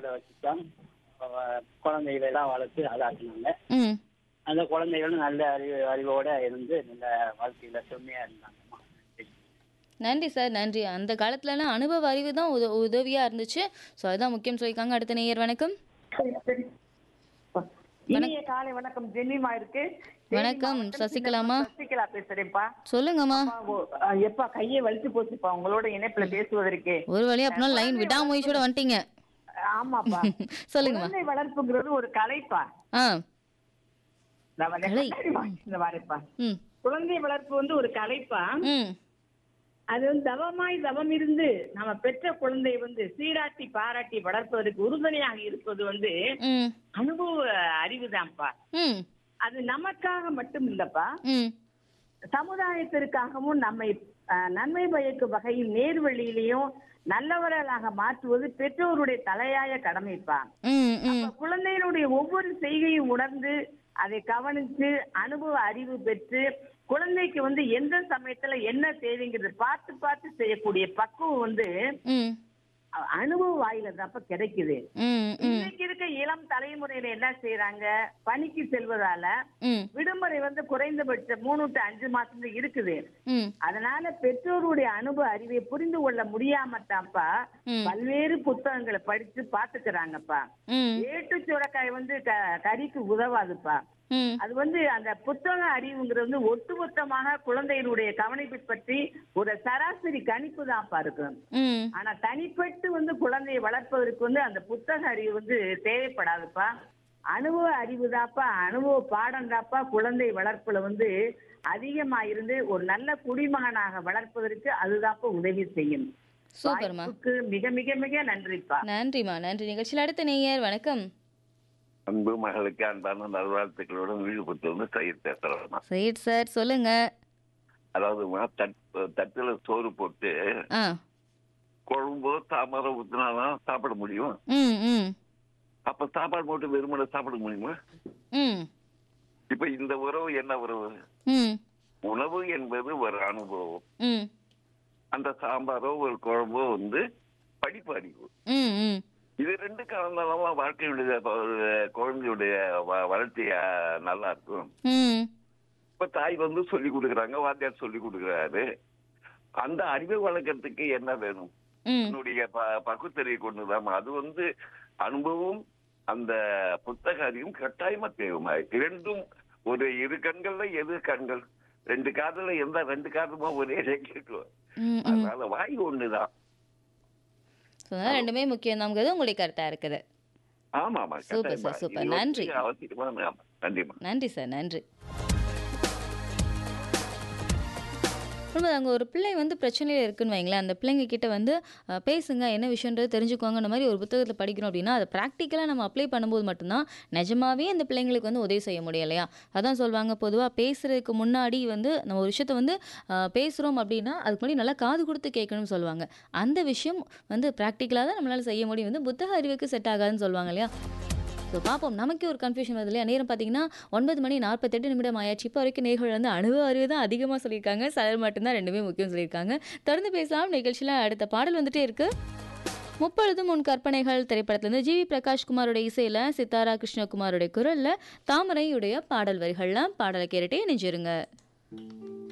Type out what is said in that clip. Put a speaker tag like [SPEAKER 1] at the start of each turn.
[SPEAKER 1] அடிப்படையில் வச்சு தான் அஹ், குழந்தைகளை எல்லாம் வளர்த்து ஆளாக்குனாங்க
[SPEAKER 2] ம்
[SPEAKER 1] அந்த குழந்தைகளும் நல்ல அறிவு அறிவோட இருந்து நல்ல வாழ்க்கையில செம்மையா இருந்தாங்கம்மா
[SPEAKER 2] நன்றி சார் நன்றி அந்த காலத்துலலாம் அனுபவ அறிவு தான் உத உதவியாக இருந்துச்சு ஸோ அதுதான் முக்கியம் சொல்லியிருக்காங்க அடுத்த நேயர் வணக்கம்
[SPEAKER 3] இனிய காலை வணக்கம் ஜென்னிமா இருக்கு
[SPEAKER 2] வணக்கம், சசிகலாமா.
[SPEAKER 3] சசிகலா பேசுறேன்ப்பா
[SPEAKER 2] சொல்லுங்கம்மா
[SPEAKER 3] அப்பா, ஓ, ஆ, எப்பா கையை வலிச்சு போச்சுப்பா உங்களோட இணைப்புல பேசுவதற்கு
[SPEAKER 2] ஒரு வழி அப்படின்னா லைன் விடாமுயற்சியோட வந்துட்டீங்க
[SPEAKER 3] ஆமாப்பா
[SPEAKER 2] சொல்லுங்கம்மா
[SPEAKER 3] குழந்தை வளர்ப்புங்கிறது ஒரு கலைப்பா
[SPEAKER 2] ஆ
[SPEAKER 3] நான் வரேன்.
[SPEAKER 2] கலை.
[SPEAKER 3] இந்த வாரேப்பா
[SPEAKER 2] ம்
[SPEAKER 3] குழந்தை வளர்ப்பு வந்து ஒரு கலைப்பா
[SPEAKER 2] ம்
[SPEAKER 3] அது வந்து தவமாய் தவம் இருந்து நம்ம பெற்ற குழந்தை வந்து சீராட்டி பாராட்டி வளர்ப்பதற்கு உறுதுணையாக இருப்பது வந்து
[SPEAKER 2] ம்
[SPEAKER 3] அனுபவ அறிவுதான்ப்பா
[SPEAKER 2] ம்
[SPEAKER 3] அது நமக்காக மட்டும் இல்லப்பா
[SPEAKER 2] ம்
[SPEAKER 3] சமுதாயத்திற்காகவும் நம்மை அஹ், நன்மை பயக்கும் வகையில் நேர்வழியிலையும் நல்லவர்களாக மாற்றுவது பெற்றோருடைய தலையாய கடமைப்பா
[SPEAKER 2] ம் ம்
[SPEAKER 3] அப்ப குழந்தைகளுடைய ஒவ்வொரு செய்கையும் உணர்ந்து அதை கவனிச்சு அனுபவ அறிவு பெற்று குழந்தைக்கு வந்து எந்த சமயத்துல என்ன தேவைங்கிறது பார்த்து பார்த்து செய்யக்கூடிய பக்குவம் வந்து
[SPEAKER 2] ம்
[SPEAKER 3] அ- அனுபவ வாயில தான்ப்ப கிடைக்குது
[SPEAKER 2] ம் ம்
[SPEAKER 3] இன்னைக்கு இருக்க இளம் தலைமுறையில என்ன செய்யறாங்க பணிக்கு செல்வதால
[SPEAKER 2] ம்
[SPEAKER 3] விடுமுறை வந்து குறைந்தபட்ச மூணு டு அஞ்சு மாசம் தான் இருக்குது
[SPEAKER 2] ம்
[SPEAKER 3] அதனால பெற்றோருடைய அனுபவ அறிவை புரிந்து கொள்ள முடியாம தான்ப்பா
[SPEAKER 2] ம்.
[SPEAKER 3] பல்வேறு புத்தகங்களை படிச்சு பாத்துக்கிறாங்கப்பா
[SPEAKER 2] ம்
[SPEAKER 3] ஏட்டு சுரக்காய் வந்து க- கறிக்கு உதவாதுப்பா
[SPEAKER 2] ம்
[SPEAKER 3] அது வந்து அந்த புத்தக அறிவுங்கிறது வந்து ஒட்டுமொத்தமாக குழந்தைகளுடைய கவனிப்பை பற்றி ஒரு சராசரி கணிப்பு தான்ப்பா இருக்கு
[SPEAKER 2] ம்
[SPEAKER 3] ஆனா தனிப்பட்டு வந்து குழந்தையை வளர்ப்பதற்கு வந்து அந்த புத்தக அறிவு வந்து தேவைப்படாதுப்பா அனுபவ அறிவு தாப்பா அனுபவ பாடம் தாப்பா குழந்தை வளர்ப்புல வந்து அதிகமா இருந்து ஒரு நல்ல குடிமகனாக வளர்ப்பதற்கு அதுதாப்பா உதவி செய்யும்
[SPEAKER 2] சூப்பர்மா
[SPEAKER 3] வாய்ப்புக்கு மிக மிக மிக நன்றிப்பா
[SPEAKER 2] நன்றிம்மா நன்றி நிகழ்ச்சியில் அடுத்த நேயர் வணக்கம்
[SPEAKER 4] அன்பு மகளுக்கு அன்பான நல்வாழ்த்துக்களுடன் வீடு வந்து தயிர் பேசுறோம்
[SPEAKER 2] சையத் சார் சொல்லுங்க
[SPEAKER 4] அதாவது தட் தட்டுல சோறு போட்டு
[SPEAKER 2] ஆ
[SPEAKER 4] குழம்போ சாம்பாரோ ஊத்தினாதான் சாப்பிட முடியும்
[SPEAKER 2] ம் ம்
[SPEAKER 4] அப்ப சாப்பாடு போட்டு வெறுமனை சாப்பிட முடியுமா
[SPEAKER 2] ம்
[SPEAKER 4] இப்ப இந்த உறவு என்ன உறவு
[SPEAKER 2] ம்
[SPEAKER 4] உணவு என்பது ஒரு அனுபவம்
[SPEAKER 2] ம்
[SPEAKER 4] அந்த சாம்பாரோ ஒரு குழம்போ வந்து படிப்பு அறிவு
[SPEAKER 2] ம் ம்
[SPEAKER 4] இது ரெண்டு கலந்தாலும் வாழ்க்கையுடைய ஒரு குழந்தையுடைய வ- வளர்ச்சி அஹ், நல்லா இருக்கும்
[SPEAKER 2] ம்
[SPEAKER 4] இப்ப தாய் வந்து சொல்லி கொடுக்குறாங்க வாத்தியார் சொல்லி கொடுக்குறாரு அந்த அறிவை வளர்க்கறதுக்கு என்ன வேணும்
[SPEAKER 2] ம்
[SPEAKER 4] என்னுடைய ப- பகுத்தறிவை கொண்டுதான் அது வந்து அனுபவம் அந்த புத்தக அறிவும் கட்டாயமா தேவைமா இரண்டும் ஒரு இரு கண்கள்ல எது கண்கள் ரெண்டு காதுல எந்த ரெண்டு காதுமா ஒரே கேட்கும்
[SPEAKER 2] ம் ம்
[SPEAKER 4] அதனால வாய் ஒண்ணுதான்
[SPEAKER 2] ஸோ அதனால் ரெண்டுமே முக்கியம்தாங்கிறது உங்களுடைய கருத்தாக இருக்குது
[SPEAKER 4] ஆமா ஆமா
[SPEAKER 2] சூப்பர்
[SPEAKER 4] கட்டாயமா.
[SPEAKER 2] Sir, super.
[SPEAKER 4] இது வந்து
[SPEAKER 2] நன்றி.
[SPEAKER 4] அவசியமான ஆமா. நன்றிமா
[SPEAKER 2] நன்றி சார் நன்றி உண்மை அங்கே ஒரு பிள்ளை வந்து பிரச்சனையில் இருக்குன்னு வைங்களேன் அந்த பிள்ளைங்க கிட்ட வந்து அஹ், பேசுங்க என்ன விஷயன்றது தெரிஞ்சுக்கோங்கன்ற மாதிரி ஒரு புத்தகத்தில் படிக்கிறோம் அப்படின்னா அதை ப்ராக்டிக்கலாக நம்ம அப்ளை பண்ணும்போது மட்டும்தான் நிஜமாவே அந்த பிள்ளைங்களுக்கு வந்து உதவி செய்ய முடியும் இல்லையா அதான் சொல்லுவாங்க பொதுவாக பேசுறதுக்கு முன்னாடி வந்து நம்ம ஒரு விஷயத்த வந்து அஹ், பேசுகிறோம் அப்படின்னா அதுக்கு முன்னாடி நல்லா காது கொடுத்து கேட்கணும்னு சொல்லுவாங்க அந்த விஷயம் வந்து ப்ராக்டிக்கலாக தான் நம்மளால் செய்ய முடியும் வந்து புத்தக அறிவுக்கு செட் ஆகாதுன்னு சொல்லுவாங்க இல்லையா ஸோ பார்ப்போம் நமக்கே ஒரு கன்ஃபியூஷன் வருது இல்லையா நேரம் பார்த்தீங்கன்னா ஒன்பது மணி நாற்பத்தெட்டு நிமிடம் ஆயாச்சு இப்போ வரைக்கும் நேர்கள் வந்து அனுபவ அறிவு தான் அதிகமாக சொல்லியிருக்காங்க சலர் மட்டும்தான் ரெண்டுமே முக்கியம் சொல்லியிருக்காங்க தொடர்ந்து பேசலாம் நிகழ்ச்சியில் அடுத்த பாடல் வந்துட்டே இருக்கு முப்பொழுதும் உன் கற்பனைகள் திரைப்படத்துலேருந்து ஜிவி பிரகாஷ் குமாரோட இசையில் சித்தாரா கிருஷ்ணகுமாரோட குரலில் தாமரையுடைய பாடல் வரிகள்லாம் பாடலை கேட்டுட்டே நெஞ்சிருங்க